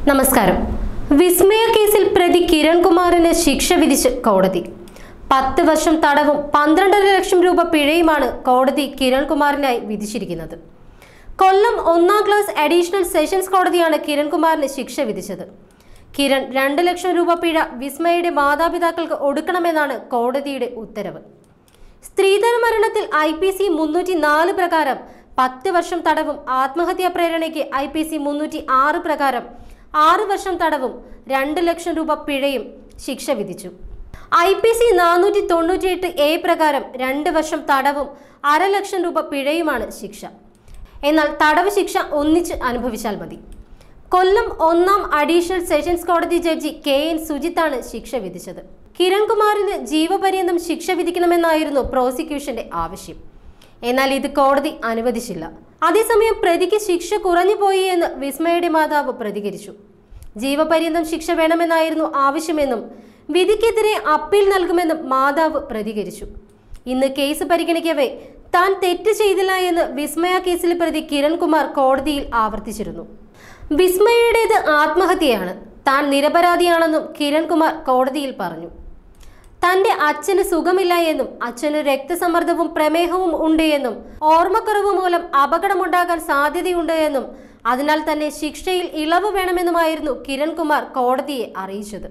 നമസ്കാരം വിസ്മയ കേസിൽ പ്രതി കിരൺകുമാറിന് ശിക്ഷ വിധിച്ച് കോടതി പത്ത് വർഷം തടവും പന്ത്രണ്ടര ലക്ഷം രൂപ പിഴയുമാണ് കോടതി കിരൺകുമാറിനായി വിധിച്ചിരിക്കുന്നത് കൊല്ലം ഒന്നാം ക്ലാസ് അഡീഷണൽ സെഷൻസ് കോടതിയാണ് കിരൺകുമാറിന് ശിക്ഷ വിധിച്ചത് കിരൺ രണ്ട് ലക്ഷം രൂപ പിഴ വിസ്മയുടെ മാതാപിതാക്കൾക്ക് ഒടുക്കണമെന്നാണ് കോടതിയുടെ ഉത്തരവ് സ്ത്രീധന മരണത്തിൽ ഐ പി സി മുന്നൂറ്റി നാല് പ്രകാരം പത്ത് വർഷം തടവും ആത്മഹത്യാ പ്രേരണയ്ക്ക് ഐ പി സി മുന്നൂറ്റി ആറ് പ്രകാരം ആറ് വർഷം തടവും രണ്ട് ലക്ഷം രൂപ പിഴയും ശിക്ഷ വിധിച്ചു ഐ പി സി നാനൂറ്റി തൊണ്ണൂറ്റിയെട്ട് എ പ്രകാരം രണ്ട് വർഷം തടവും അര ലക്ഷം രൂപ പിഴയുമാണ് ശിക്ഷ എന്നാൽ തടവ് ശിക്ഷ ഒന്നിച്ച് അനുഭവിച്ചാൽ മതി കൊല്ലം ഒന്നാം അഡീഷണൽ സെഷൻസ് കോടതി ജഡ്ജി കെ എൻ സുജിത്താണ് ശിക്ഷ വിധിച്ചത് കിരൺകുമാറിന് ജീവപര്യന്തം ശിക്ഷ വിധിക്കണമെന്നായിരുന്നു പ്രോസിക്യൂഷന്റെ ആവശ്യം എന്നാൽ ഇത് കോടതി അനുവദിച്ചില്ല അതേസമയം പ്രതിക്ക് ശിക്ഷ കുറഞ്ഞു പോയി എന്ന് വിസ്മയുടെ മാതാവ് പ്രതികരിച്ചു ജീവപര്യന്തം ശിക്ഷ വേണമെന്നായിരുന്നു ആവശ്യമെന്നും വിധിക്കെതിരെ അപ്പീൽ നൽകുമെന്നും മാതാവ് പ്രതികരിച്ചു ഇന്ന് കേസ് പരിഗണിക്കവേ താൻ തെറ്റ് ചെയ്തില്ല എന്ന് വിസ്മയ കേസിലെ പ്രതി കിരൺകുമാർ കോടതിയിൽ ആവർത്തിച്ചിരുന്നു വിസ്മയയുടേത് ആത്മഹത്യയാണ് താൻ നിരപരാധിയാണെന്നും കിരൺകുമാർ കോടതിയിൽ പറഞ്ഞു തന്റെ അച്ഛന് സുഖമില്ല എന്നും അച്ഛന് രക്തസമ്മർദ്ദവും പ്രമേഹവും ഉണ്ട് എന്നും ഓർമ്മക്കുറവ് മൂലം അപകടമുണ്ടാകാൻ സാധ്യതയുണ്ട് എന്നും അതിനാൽ തന്നെ ശിക്ഷയിൽ ഇളവ് വേണമെന്നുമായിരുന്നു കിരൺകുമാർ കോടതിയെ അറിയിച്ചത്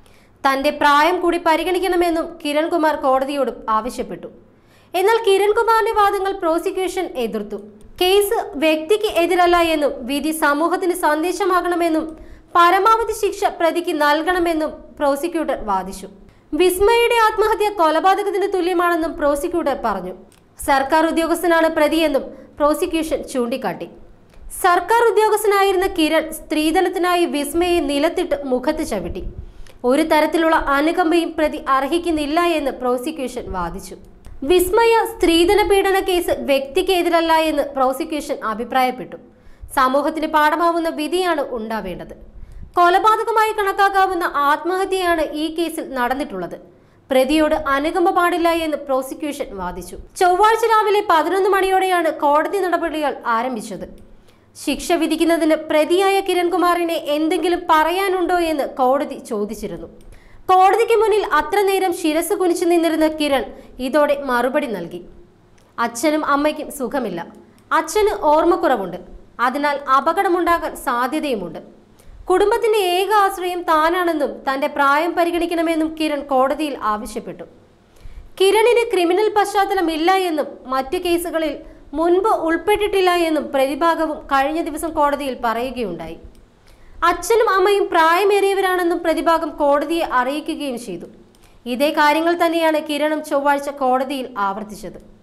തന്റെ പ്രായം കൂടി പരിഗണിക്കണമെന്നും കിരൺകുമാർ കോടതിയോട് ആവശ്യപ്പെട്ടു എന്നാൽ കിരൺകുമാറിന്റെ വാദങ്ങൾ പ്രോസിക്യൂഷൻ എതിർത്തു കേസ് വ്യക്തിക്ക് എതിരല്ല എന്നും വിധി സമൂഹത്തിന് സന്ദേശമാകണമെന്നും പരമാവധി ശിക്ഷ പ്രതിക്ക് നൽകണമെന്നും പ്രോസിക്യൂട്ടർ വാദിച്ചു വിസ്മയുടെ ആത്മഹത്യ കൊലപാതകത്തിന് തുല്യമാണെന്നും പ്രോസിക്യൂട്ടർ പറഞ്ഞു സർക്കാർ ഉദ്യോഗസ്ഥനാണ് പ്രതിയെന്നും പ്രോസിക്യൂഷൻ ചൂണ്ടിക്കാട്ടി സർക്കാർ ഉദ്യോഗസ്ഥനായിരുന്ന കിരൺ സ്ത്രീധനത്തിനായി വിസ്മയെ നിലത്തിട്ട് മുഖത്ത് ചവിട്ടി ഒരു തരത്തിലുള്ള അനുകമ്പയും പ്രതി അർഹിക്കുന്നില്ല എന്ന് പ്രോസിക്യൂഷൻ വാദിച്ചു വിസ്മയ സ്ത്രീധന പീഡന കേസ് വ്യക്തിക്കെതിരല്ല എന്ന് പ്രോസിക്യൂഷൻ അഭിപ്രായപ്പെട്ടു സമൂഹത്തിന് പാഠമാവുന്ന വിധിയാണ് ഉണ്ടാവേണ്ടത് കൊലപാതകമായി കണക്കാക്കാവുന്ന ആത്മഹത്യയാണ് ഈ കേസിൽ നടന്നിട്ടുള്ളത് പ്രതിയോട് അനുകമ്പ പാടില്ല എന്ന് പ്രോസിക്യൂഷൻ വാദിച്ചു ചൊവ്വാഴ്ച രാവിലെ പതിനൊന്ന് മണിയോടെയാണ് കോടതി നടപടികൾ ആരംഭിച്ചത് ശിക്ഷ വിധിക്കുന്നതിന് പ്രതിയായ കിരൺകുമാറിനെ എന്തെങ്കിലും പറയാനുണ്ടോ എന്ന് കോടതി ചോദിച്ചിരുന്നു കോടതിക്ക് മുന്നിൽ അത്ര നേരം ശിരസ് കുനിച്ചു നിന്നിരുന്ന കിരൺ ഇതോടെ മറുപടി നൽകി അച്ഛനും അമ്മയ്ക്കും സുഖമില്ല അച്ഛന് ഓർമ്മക്കുറവുണ്ട് അതിനാൽ അപകടമുണ്ടാകാൻ സാധ്യതയുമുണ്ട് കുടുംബത്തിന്റെ ഏക ആശ്രയം താനാണെന്നും തന്റെ പ്രായം പരിഗണിക്കണമെന്നും കിരൺ കോടതിയിൽ ആവശ്യപ്പെട്ടു കിരണിന് ക്രിമിനൽ പശ്ചാത്തലമില്ല എന്നും മറ്റു കേസുകളിൽ മുൻപ് ഉൾപ്പെട്ടിട്ടില്ല എന്നും പ്രതിഭാഗവും കഴിഞ്ഞ ദിവസം കോടതിയിൽ പറയുകയുണ്ടായി അച്ഛനും അമ്മയും പ്രായമേറിയവരാണെന്നും പ്രതിഭാഗം കോടതിയെ അറിയിക്കുകയും ചെയ്തു ഇതേ കാര്യങ്ങൾ തന്നെയാണ് കിരണും ചൊവ്വാഴ്ച കോടതിയിൽ ആവർത്തിച്ചത്